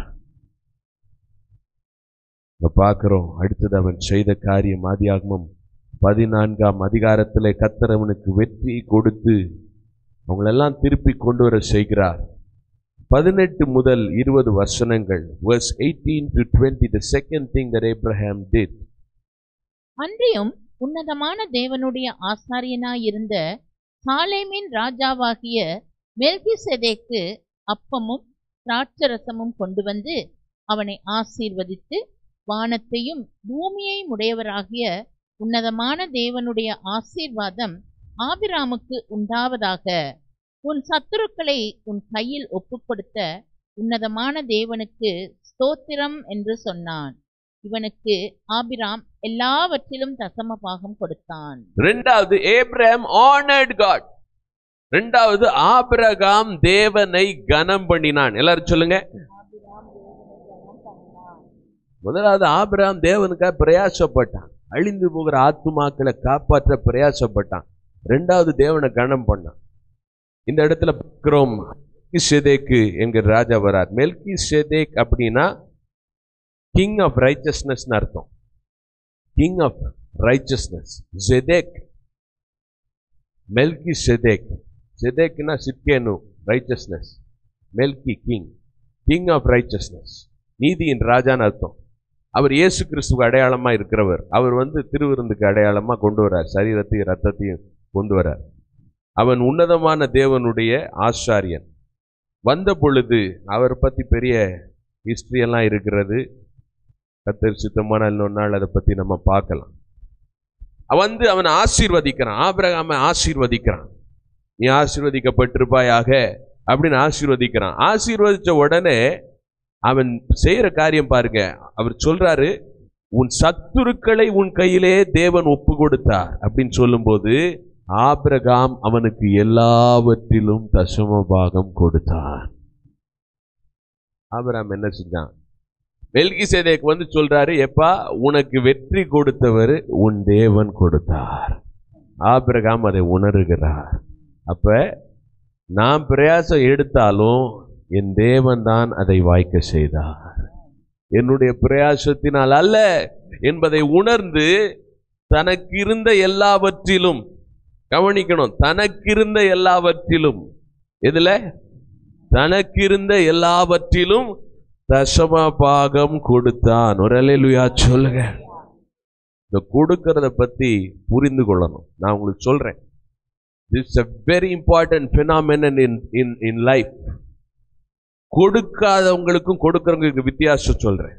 இங்க பார்க்கிறோம் அடுத்தது அவன் செய்த காரியம் ஆதியாகமம் பதினான்காம் அதிகாரத்திலே கத்தர் அவனுக்கு வெற்றி கொடுத்து அவங்களெல்லாம் திருப்பி கொண்டு வர செய்கிறார் பதினெட்டு முதல் இருபது வசனங்கள் verse 18 to 20 the second thing that Abraham did அன்றியும் உன்னதமான தேவனுடைய ஆசாரியனாயிருந்த சாலேமின் ராஜாவாகிய மெல்கிசெதேக்கு அப்பமும் திராட்சரசமும் கொண்டு வந்து அவனை ஆசீர்வதித்து வானத்தையும் பூமியையும் உடையவராகிய உன்னதமான தேவனுடைய ஆசீர்வாதம் ஆபிராமுக்கு உண்டாவதாக உன் சத்துருக்களை உன் கையில் ஒப்புக்கொடுத்த உன்னதமான தேவனுக்கு ஸ்தோத்திரம் என்று சொன்னான் இவனுக்கு ஆபிராம் எல்லாவற்றிலும் தசம பாகம் கொடுத்தான் ரெண்டாவது ஏப்ரஹாம் honored God ரெண்டாவது ஆபிரகாம் தேவனை கனம் பண்ணினான் எல்லாரும் சொல்லுங்க முதலாவது ஆபிரகாம் தேவனுக்காக பிரயாசப்பட்டான் அழிந்து போகிற ஆத்துமாக்களை காப்பாற்ற பிரயாசப்பட்டான் ரெண்டாவது தேவனை கனம் பண்ணான் இந்த இடத்துல பார்க்கிறோம் மெல்கிசேதேக்கு என்கிற ராஜா வரார் மெல்கி சேதேக் அப்படின்னா கிங் ஆஃப் ரைச்சஸ்னஸ் அர்த்தம் கிங் ஆஃப் ரைச்சஸ்னஸ் ஜெதேக் மெல்கி செதேக் செதேக்னா சித்கேனு ரைச்சஸ்னஸ் மெல்கி கிங் கிங் ஆஃப் ரைச்சஸ்னஸ் நீதியின் ராஜான்னு அர்த்தம் அவர் இயேசு கிறிஸ்துக்கு அடையாளமா இருக்கிறவர் அவர் வந்து திருவிருந்துக்கு அடையாளமா கொண்டு வரார் சரீரத்தையும் ரத்தத்தையும் கொண்டு வரார் அவன் உன்னதமான தேவனுடைய ஆசாரியன் வந்த பொழுது அவர் பத்தி பெரிய ஹிஸ்டரி எல்லாம் இருக்கிறது கத்தர் சித்தமான இன்னொரு நாள் அதை பத்தி நம்ம பார்க்கலாம் வந்து அவன் ஆசீர்வதிக்கிறான் ஆபிரகாம ஆசீர்வதிக்கிறான் நீ ஆசீர்வதிக்கப்பட்டிருப்பாயாக அப்படின்னு ஆசீர்வதிக்கிறான் ஆசீர்வதிச்ச உடனே அவன் செய்யற காரியம் பாருங்க அவர் சொல்றாரு உன் சத்துருக்களை உன் கையிலே தேவன் ஒப்பு கொடுத்தார் அப்படின்னு சொல்லும்போது ஆபிரகாம் அவனுக்கு எல்லாவற்றிலும் தசம பாகம் கொடுத்தான் ஆபிரகாம் என்ன செஞ்சான் மெல்கி சேதேக்கு வந்து சொல்றாரு எப்பா உனக்கு வெற்றி கொடுத்தவர் உன் தேவன் கொடுத்தார் ஆபிரகாம் அதை உணர்கிறார் அப்ப நான் பிரயாசம் எடுத்தாலும் என் தேவன் தான் அதை வாய்க்க செய்தார் என்னுடைய பிரயாசத்தினால் அல்ல என்பதை உணர்ந்து தனக்கு இருந்த எல்லாவற்றிலும் கவனிக்கணும் தனக்கிருந்த எல்லாவற்றிலும் எதுல தனக்கிருந்த எல்லாவற்றிலும் தசம பாகம் கொடுத்தான் ஒரு அலையிலுயா சொல்லுங்க இந்த கொடுக்கறத பத்தி புரிந்து கொள்ளணும் நான் உங்களுக்கு சொல்றேன் it's a very important phenomenon in in in life கொடுக்காதவங்களுக்கும் கொடுக்கறவங்களுக்கு வித்தியாசம் சொல்றேன்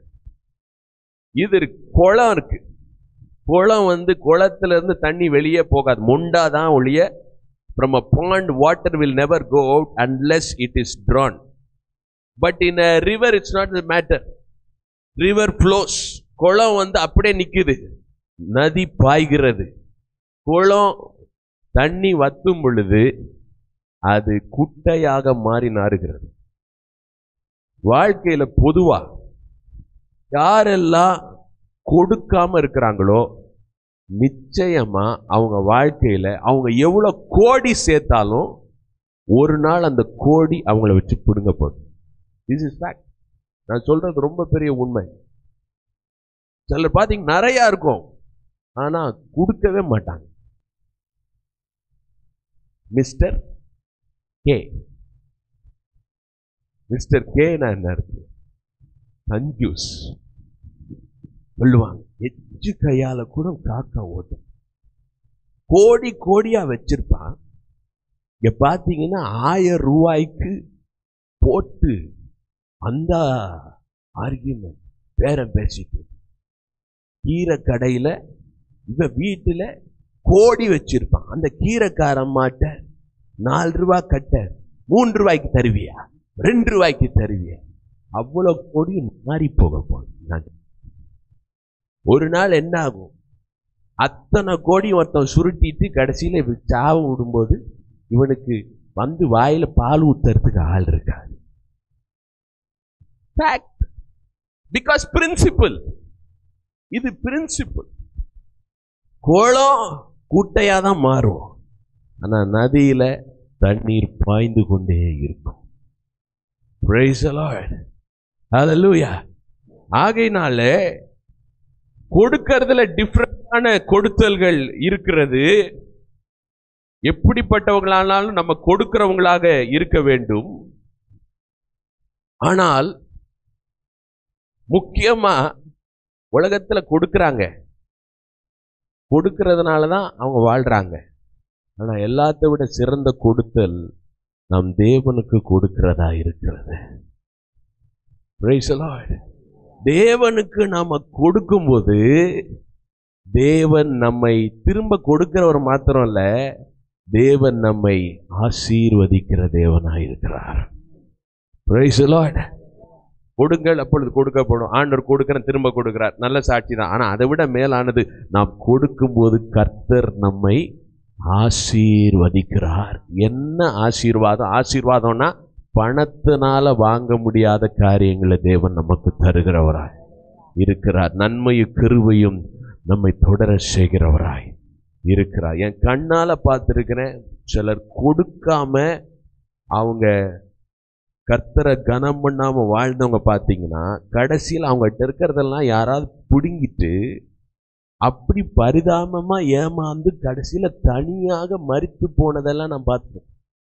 இது இருக்கு, குளம் இருக்கு குளம் வந்து குளத்துல இருந்து தண்ணி வெளியே போகாது மொண்டாதான் ஒழிய from a pond water will never go out unless it is drawn but in a river it's not the matter river flows குளம் வந்து அப்படியே நிக்குது நதி பாய்கிறது குளம் தண்ணி வத்தும் பொழுது அது குட்டையாக மாறி நாறுகிறது வாழ்க்கையில பொதுவா யாரெல்லாம் கொடுக்காம இருக்கிறாங்களோ நிச்சயமா அவங்க வாழ்க்கையில அவங்க எவ்வளவு கோடி சேர்த்தாலும் ஒரு நாள் அந்த கோடி அவங்கள வச்சு பிடுங்கப்படும் திஸ் இஸ் ஃபேக்ட் நான் சொல்றது ரொம்ப பெரிய உண்மை சிலர் பார்த்தீங்க நிறைய இருக்கும் ஆனா கொடுக்கவே மாட்டாங்க மிஸ்டர் கே மிஸ்டர் கே நான் என்ன அர்த்தம் கன்ஃபியூஸ் சொல்லுவாங்க எச்சு கையால கூட காக்கா ஓட்டும் கோடி கோடியா வச்சிருப்பான் இங்க பாத்தீங்கன்னா ஆயிரம் ரூபாய்க்கு போட்டு அந்த ஆர்கியூமெண்ட் பேரம் பேசிட்டு கீரை கடையில இவ வீட்டுல கோடி வச்சிருப்பான் அந்த கீரைக்காரம்மாட்ட நாலு ரூபாய் கட்ட மூன்று ரூபாய்க்கு தருவியா ரெண்டு ரூபாய்க்கு தருவியா அவ்வளவு கோடி மாறி போக போகுது ஒரு நாள் என்ன ஆகும் அத்தனை கோடி ஒருத்தன் சுருட்டிட்டு கடைசியில இவன் சாவு விடும்போது இவனுக்கு வந்து வாயில பால் ஊத்துறதுக்கு ஆள் இருக்காது பிகாஸ் பிரின்சிபல் இது பிரின்சிபல் கோலம் கூட்டையா தான் மாறும் ஆனா நதியில தண்ணீர் பாய்ந்து கொண்டே இருக்கும் Praise the Lord. Hallelujah. ஆகையினால கொடுக்கறதுல டிஃப்ரெண்டான கொடுத்தல்கள் இருக்கிறது எப்படிப்பட்டவங்களானாலும் நம்ம கொடுக்கிறவங்களாக இருக்க வேண்டும் ஆனால் முக்கியமா உலகத்துல கொடுக்கறாங்க கொடுக்கறதுனால தான் அவங்க வாழ்றாங்க ஆனா எல்லாத்தை விட சிறந்த கொடுத்தல் நம் தேவனுக்கு கொடுக்கிறதா இருக்கிறது Praise the Lord. தேவனுக்கு நாம கொடுக்கும்போது தேவன் நம்மை திரும்ப கொடுக்கிறவர் மாத்திரம் இல்ல தேவன் நம்மை ஆசீர்வதிக்கிற தேவனாய் இருக்கிறார் Praise the Lord. கொடுங்கள் அப்பொழுது கொடுக்கப்படும் ஆண்டவர் கொடுக்கிறேன் திரும்ப கொடுக்கிறார் நல்ல சாட்சி தான் ஆனா அதை விட மேலானது நாம் கொடுக்கும்போது கர்த்தர் நம்மை ஆசீர்வதிக்கிறார் என்ன ஆசீர்வாதம் ஆசீர்வாதம்னா பணத்தினால வாங்க முடியாத காரியங்களை தேவன் நமக்கு தருகிறவராய் இருக்கிறார் நன்மையும் கிருபையும் நம்மை தொடர செய்கிறவராய் இருக்கிறார் என் கண்ணால பார்த்துருக்கிறேன் சிலர் கொடுக்காம அவங்க கர்த்தரை கனம் பண்ணாம வாழ்ந்தவங்க பார்த்தீங்கன்னா கடைசியில் அவங்ககிட்ட இருக்கிறதெல்லாம் யாராவது பிடுங்கிட்டு அப்படி பரிதாபமா ஏமாந்து கடைசியில தனியாக மறித்து போனதெல்லாம் நான் பார்த்தேன்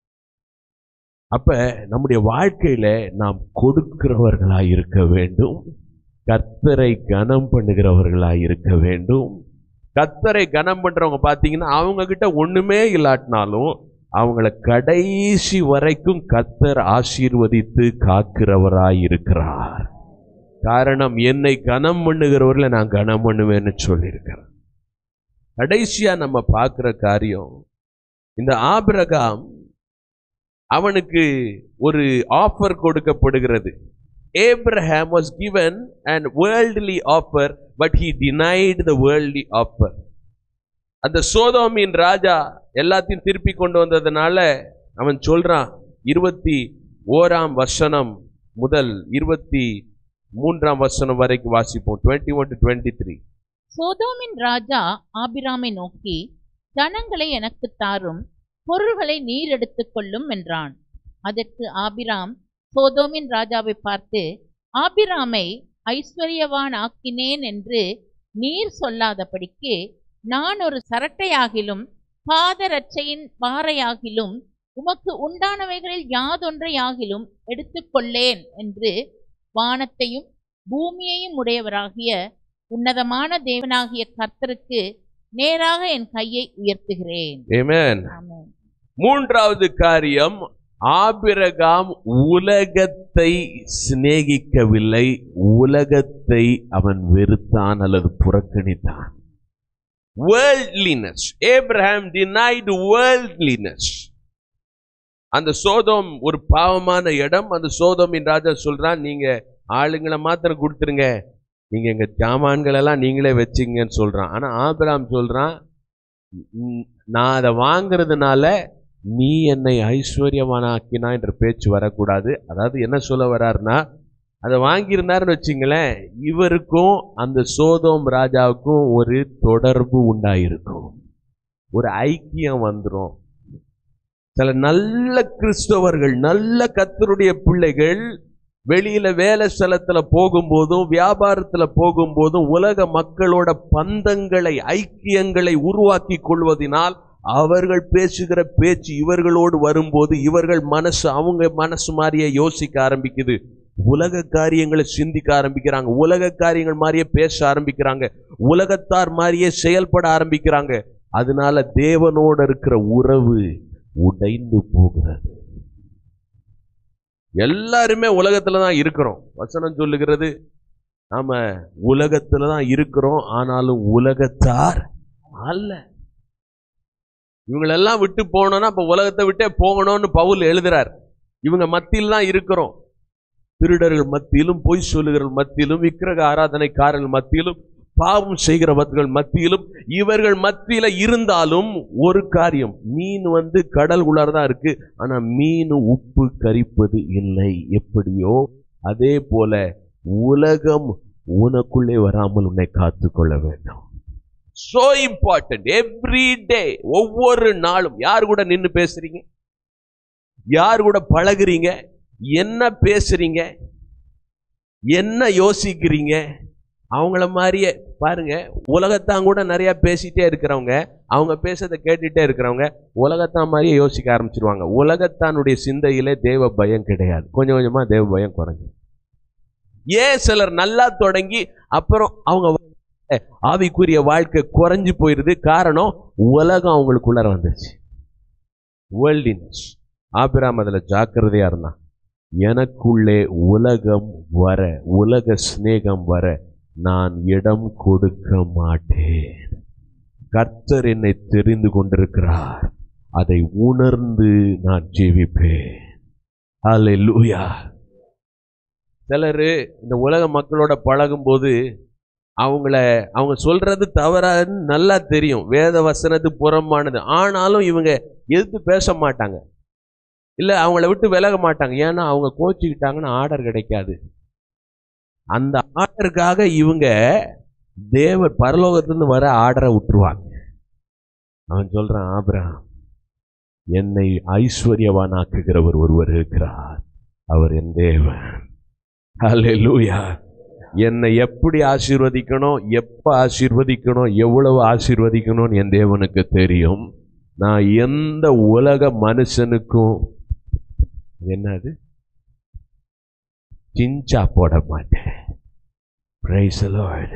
அப்ப நம்முடைய வாழ்க்கையில நாம் கொடுக்கிறவர்களாய் இருக்க வேண்டும் கர்த்தரை கனம் பண்ணுகிறவர்களாய் இருக்க வேண்டும் கர்த்தரை கனம் பண்றவங்க பார்த்தீங்கன்னா அவங்க கிட்ட ஒண்ணுமே இல்லாட்டினாலும் அவங்கள கடைசி வரைக்கும் கர்த்தர் ஆசீர்வதித்து காக்கிறவராய் இருக்கிறார் காரணம் என்னை கனம் பண்ணுகிறவர்களை நான் கனம் பண்ணுவேன்னு சொல்லியிருக்கிறேன் கடைசியா நம்ம பார்க்கிற காரியம் இந்த ஆபிரகாம் அவனுக்கு ஒரு ஆஃபர் கொடுக்கப்படுகிறது Abraham was given an worldly offer but he denied the worldly offer அந்த சோதோமின் ராஜா எல்லாத்தையும் திருப்பி கொண்டு வந்ததுனால அவன் சொல்றான் இருபத்தி ஓராம் வசனம் முதல் இருபத்தி மூன்றாம் வசனம் வரைக்கும் வாசிப்போம் twenty one to twenty three சோதோமின் ராஜா ஆபிராமை நோக்கி ஜனங்களை எனக்கு தாரும் பொருள்களை நீர் எடுத்துக் கொள்ளும் என்றான் அதற்கு ஆபிராம் சோதோமின் ராஜாவை பார்த்து ஆபிராமை ஐஸ்வர்யவான் ஆக்கினேன் என்று நீர் சொல்லாதபடிக்கு நான் ஒரு சரட்டையாகிலும் பாதரட்சையின் பாறையாகிலும் உமக்கு உண்டானவைகளில் யாதொன்றையாகிலும் எடுத்துக்கொள்ளேன் என்று வானத்தையும் பூமியையும் உடையவராகிய உன்னதமான தேவனாகிய கர்த்தருக்கு நேராக என் கையை உயர்த்துகிறேன் Amen. ஆமென். மூன்றாவது காரியம் ஆபிரகாம் உலகத்தை சிநேகிக்கவில்லை உலகத்தை அவன் வெறுத்தான் அல்லது புறக்கணித்தான் வேர்ல்ட்லினஸ் ஏப்ரஹாம் denied worldliness அந்த சோதோம் ஒரு பாவமான இடம் அந்த சோதோமின் ராஜா சொல்றான் நீங்க ஆளுங்களை மாத்திரம் கொடுத்துருங்க நீங்க எங்க சாமான்கள் எல்லாம் நீங்களே வச்சுங்கன்னு சொல்றான் ஆனா ஆபிரகாம் சொல்றான் "ம், நான் அதை வாங்குறதுனால நீ என்னை ஐஸ்வர்யவானாக்கினா என்ற பேச்சு வரக்கூடாது அதாவது என்ன சொல்ல வர்றாருன்னா அதை வாங்கியிருந்தாருன்னு வச்சுங்களேன் இவருக்கும் அந்த சோதோம் ராஜாவுக்கும் ஒரு தொடர்பு உண்டாயிருக்கும் ஒரு ஐக்கியம் வந்துடும் சில நல்ல கிறிஸ்தவர்கள் நல்ல கத்தருடைய பிள்ளைகள் வெளியில வேலை ஸ்தலத்துல போகும்போதும் வியாபாரத்துல போகும்போதும் உலக மக்களோட பந்தங்களை ஐக்கியங்களை உருவாக்கி கொள்வதினால் அவர்கள் பேசுகிற பேச்சு இவர்களோடு வரும்போது இவர்கள் மனசு அவங்க மனசு மாதிரியே யோசிக்க ஆரம்பிக்குது உலக காரியங்களை சிந்திக்க ஆரம்பிக்கிறாங்க உலக காரியங்கள் மாதிரியே பேச ஆரம்பிக்கிறாங்க உலகத்தார் மாதிரியே செயல்பட ஆரம்பிக்கிறாங்க அதனால தேவனோட இருக்கிற உறவு உடைந்து போகிறது எல்லாருமே உலகத்துல தான் இருக்கிறோம் வசனம் சொல்லுகிறது நாம உலகத்துல தான் இருக்கிறோம் ஆனாலும் உலகத்தார் அல்ல இவங்களெல்லாம் விட்டு போனோம்னா அப்ப உலகத்தை விட்டே போகணும்னு பவுல் எழுதுறார் இவங்க மத்தியில் தான் இருக்கிறோம் திருடர்கள் மத்தியிலும் பொய் சொல்லுகிறவர்கள் மத்தியிலும் விக்கிரக ஆராதனைக்காரர்கள் மத்தியிலும் பாவம் செய்கிறவர்கள் மத்தியிலும் இவர்கள் மத்தியில இருந்தாலும் ஒரு காரியம் மீன் வந்து கடல் உள்ளார தான் இருக்கு ஆனா மீன் உப்பு கரிப்பது இல்லை எப்படியோ அதே போல உலகம் உனக்குள்ளே வராமல் உன்னை காத்துக்கொள்ள வேண்டும் சோ இம்பார்ட்டன்ட் எவ்ரி டே ஒவ்வொரு நாளும் யார் கூட நின்று பேசுறீங்க யார் கூட பழகுறீங்க என்ன பேசுறீங்க என்ன யோசிக்கிறீங்க அவங்கள மாதிரியே பாருங்க உலகத்தான் கூட நிறைய பேசிட்டே இருக்கிறவங்க அவங்க பேசுறதை கேட்டுட்டே இருக்கிறவங்க உலகத்தான் மாதிரியே யோசிக்க ஆரம்பிச்சிருவாங்க உலகத்தானுடைய சிந்தையிலே தேவ பயம் கிடையாது கொஞ்சம் கொஞ்சமா தேவ பயம் குறைஞ்சு ஏன் சிலர் நல்லா தொடங்கி அப்புறம் அவங்க வாழ்க்கை, ஆவிக்குரிய வாழ்க்கை குறைஞ்சு போயிருது காரணம் உலகம் அவங்களுக்குள்ளார வந்துருச்சு வேர்ல்டினஸ் ஆபிராம் அதுல ஜாக்கிரதையா இருந்தான் எனக்குள்ளே உலகம் வர உலக சிநேகம் வர நான் இடம் கொடுக்க மாட்டேன் கர்த்தர் என்னை தெரிந்து கொண்டிருக்கிறார் அதை உணர்ந்து நான் ஜீவிப்பேன் அல்லேலூயா சிலர் இந்த உலக மக்களோட பழகும்போது அவங்கள அவங்க சொல்றது தவறான்னு நல்லா தெரியும் வேத வசனத்து புறம்பானது ஆனாலும் இவங்க எதிர்த்து பேச மாட்டாங்க இல்லை அவங்கள விட்டு விலக மாட்டாங்க ஏன்னா அவங்க கோச்சிக்கிட்டாங்கன்னா ஆர்டர் கிடைக்காது அந்த ஆர்டருக்காக இவங்க தேவர் பரலோகத்திலிருந்து வர ஆர்டரை விட்டுருவாங்க அவன் சொல்றான் ஆபிரகாம் என்னை ஐஸ்வர்யவானாக்குகிறவர் ஒருவர் இருக்கிறார் அவர் என் தேவன் ஹalleluya என்னை எப்படி ஆசீர்வதிக்கணும் எப்ப ஆசீர்வதிக்கணும் எவ்வளவு ஆசீர்வதிக்கணும்னு என் தேவனுக்கு தெரியும் நான் எந்த உலக மனுஷனுக்கும் அது என்னது சிஞ்சா போட மாட்டேன் Praise the Lord.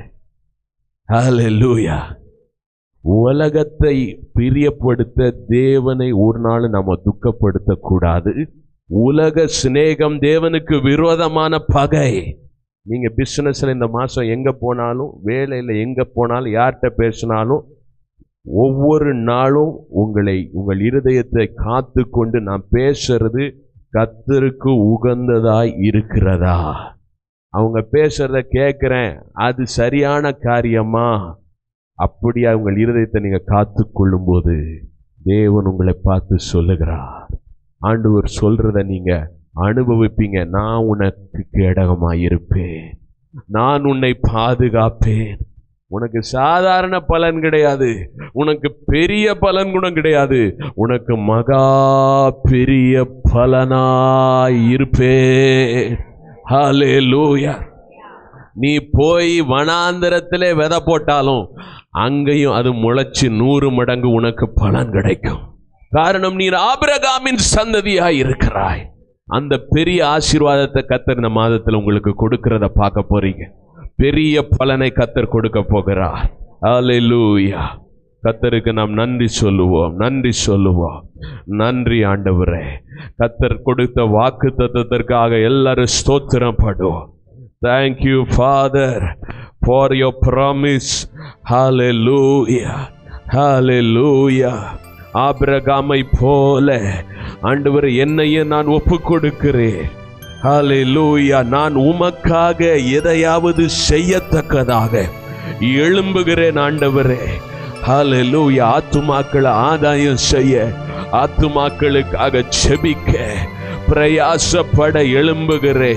Hallelujah. உலகத்தை பிரியப்படுத்த தேவனை ஒரு நாள் நம்ம துக்கப்படுத்த கூடாது உலக சிநேகம் தேவனுக்கு விரோதமான பகை நீங்க பிசினஸ்ல இந்த மாசம் எங்க போனாலும் வேலையில எங்க போனாலும் யார்கிட்ட பேசினாலும் ஒவ்வொரு நாளும் உங்களை உங்கள் இருதயத்தை காத்து கொண்டு நான் பேசுறது கத்தருக்கு உகந்ததாய் இருக்கிறதா அவங்க பேசுறத கேட்குறேன் அது சரியான காரியமா அப்படியா உங்கள் இருதயத்தை நீங்க காத்து கொள்ளும்போது தேவன் உங்களை பார்த்து சொல்லுகிறார் ஆண்டவர் சொல்றத நீங்க அனுபவிப்பீங்க நான் உனக்கு கேடகமா இருப்பேன் நான் உன்னை பாதுகாப்பேன் உனக்கு சாதாரண பலன் கிடையாது உனக்கு பெரிய பலன் கூட கிடையாது உனக்கு மகா பெரிய பலனாய் இருப்பேன் ஹalleluya நீ போய் வனாந்தரத்திலே விதை போட்டாலும் அங்கேயும் அது முளைச்சு நூறு மடங்கு உனக்கு பலன் கிடைக்கும் காரணம் நீர் ஆபிரகாமின் சந்ததியாய் இருக்கிறாய் அந்த பெரிய ஆசீர்வாதத்தை கத்தர் இந்த மாதத்தில் உங்களுக்கு கொடுக்கிறத பார்க்க போறீங்க பெரிய பலனை கத்தர் கொடுக்க போகிறார் ஹalleluya கத்தருக்கு நாம் நன்றி சொல்லுவோம் நன்றி சொல்லுவோம் நன்றி ஆண்டவரே கத்தர் கொடுத்த வாக்கு தத்துவத்திற்காக எல்லாரும் ஸ்தோத்திரம் படுவோம் thank you father for your promise ஹalleluya ஹalleluya ஆபிரகாமை போல ஆண்டவர் என்னையே நான் ஒப்பு கொடுக்கிறேன் ஹalleluya நான் உமக்காக எதையாவது செய்யத்தக்கதாக எழும்புகிறேன் ஆண்டவரே ஹalleluya ஆத்துமாக்களை ஆதாயம் செய்ய ஆத்துமாக்களுக்காக செபிக்க பிரயாசப்பட எழும்புகிறேன்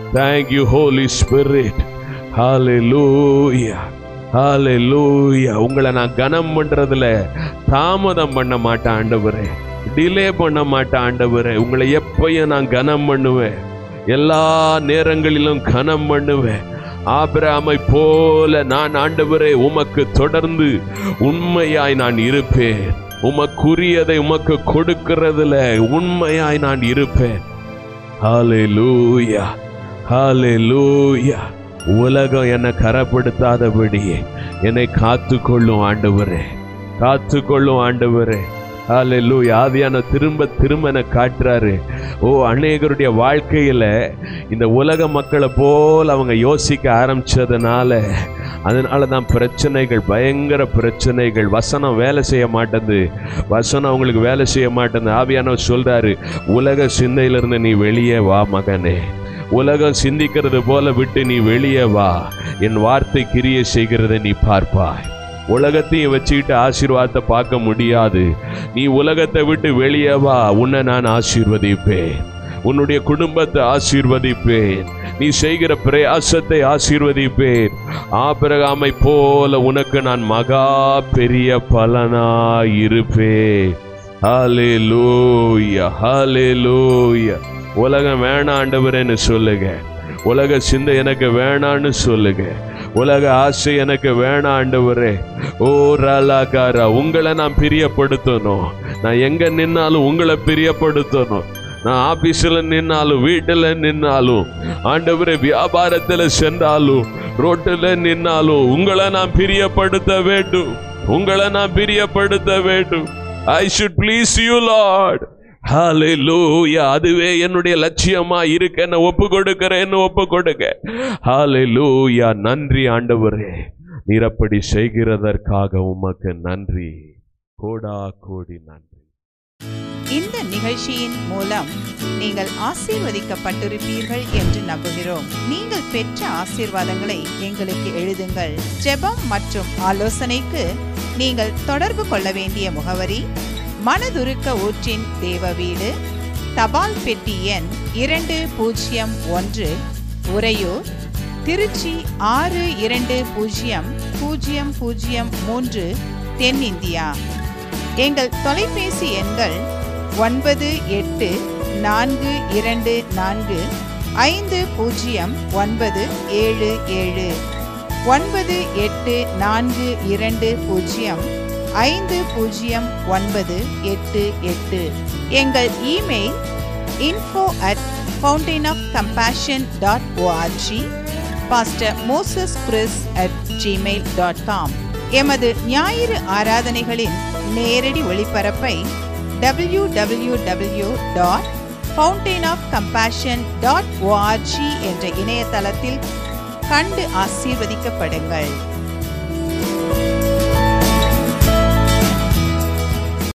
Thank you, Holy Spirit. Hallelujah. Hallelujah. உங்களை நான் கனம் பண்றதுல தாமதம் பண்ண மாட்டேன் ஆண்டவரே டிலே பண்ண மாட்டேன் ஆண்டவரே உங்களை எப்பயும் நான் கனம் பண்ணுவேன் எல்லா நேரங்களிலும் கனம் பண்ணுவேன் ஆபிரகாமை போல நான் ஆண்டவரே உமக்கு தொடர்ந்து உண்மையாய் நான் இருப்பேன் உமக்குரியதை உமக்கு கொடுக்கிறதுல உண்மையாய் நான் இருப்பேன் ஹalleluya ஹalleluya உலகம் என்னை கரப்படுத்தாதபடி என்னை காத்துக்கொள்ளும் ஆண்டவரே காத்துக்கொள்ளும் ஆண்டவரே ஹalleluya ஆவியான திரும்ப திரும்ப எனக்கு காட்டுறாரு ஓ அநேகருடைய வாழ்க்கையில இந்த உலக மக்களை போல் அவங்க யோசிக்க ஆரம்பிச்சதுனால அதனால தான் பிரச்சனைகள் பயங்கர பிரச்சனைகள் வசனம் வேலை செய்ய மாட்டேங்குது வசனம் அவங்களுக்கு வேலை செய்ய மாட்டேங்குது ஆவியானவர் சொல்றாரு உலக சிந்தையிலிருந்து நீ வெளியே வா மகனே உலகம் சிந்திக்கிறது போல விட்டு நீ வெளியே வா என் வார்த்தை கிரியை செய்கிறதை நீ பார்ப்பாய் உலகத்தையும் வச்சுக்கிட்டு ஆசீர்வாதத்தை பார்க்க முடியாது நீ உலகத்தை விட்டு வெளியே வா உன்னை நான் ஆசீர்வதிப்பேன் உன்னுடைய குடும்பத்தை ஆசீர்வதிப்பேன் நீ செய்கிற பிரயாசத்தை ஆசீர்வதிப்பேன் ஆபிரகாமை போல உனக்கு நான் மகா பெரிய பலனாய் இருப்பேன் ஹalleluya ஹalleluya உலகம் வேணாம் ஆண்டவரேன்னு சொல்லுங்க உலக சிந்தை எனக்கு வேணான்னு சொல்லுங்க உலக ஆசை எனக்கு வேணாம் ஆண்டவரே ஓ ராலாகாரா உங்களை நான் பிரியப்படுத்தணும் நான் எங்க நின்னாலும் உங்களை பிரியப்படுத்தணும் நான் ஆபீஸ்ல நின்னாலும் வீட்டுல நின்னாலும் ஆண்டவரே வியாபாரத்துல சென்றாலும் ரோட்டுல நின்னாலும் உங்களை நான் பிரியப்படுத்த வேண்டும் உங்களை நான் பிரியப்படுத்த வேண்டும் I should please you Lord ஹalleluya அதுவே என்னுடைய லட்சியமா இருக்க என்ன ஒப்பு கொடுக்கிறேன்னு ஒப்பு கொடுங்க ஹalleluya நன்றி ஆண்டவரே நீர் அப்படி செய்கிறதற்காக உமக்கு நன்றி கோடா கோடி நன்றி இந்த நிகழ்ச்சியின் மூலம் நீங்கள் ஆசீர்வதிக்கப்பட்டிருப்பீர்கள் என்று நம்புகிறோம் நீங்கள் பெற்ற ஆசீர்வாதங்களை எங்களுக்கு எழுதுங்கள் ஜெபம் மற்றும் ஆலோசனைக்கு நீங்கள் தொடர்பு கொள்ள வேண்டிய முகவரி மனதுருக்க ஊற்றின் தேவ வீடு தபால் பெட்டி எண் இரண்டு பூஜ்ஜியம் ஒன்று உறையூர் திருச்சி ஆறு இரண்டு பூஜ்ஜியம் பூஜ்ஜியம் பூஜ்ஜியம் மூன்று தென்னிந்தியா எங்கள் தொலைபேசி எண்கள் ஒன்பது எட்டு நான்கு இரண்டு நான்கு ஐந்து பூஜ்ஜியம் ஒன்பது ஏழு ஏழு ஒன்பது எட்டு நான்கு இரண்டு பூஜ்ஜியம் ஐந்து பூஜ்ஜியம் ஒன்பது எட்டு எட்டு எங்கள் email info at fountain of compassion dot ORG pastor Moses Chris at Gmail dot com எமது ஞாயிறு ஆராதனைகளின் நேரடி ஒளிபரப்பை W W W dot fountain of compassion dot ORG என்ற இணையதளத்தில் கண்டு ஆசீர்வதிக்கப்படுங்கள்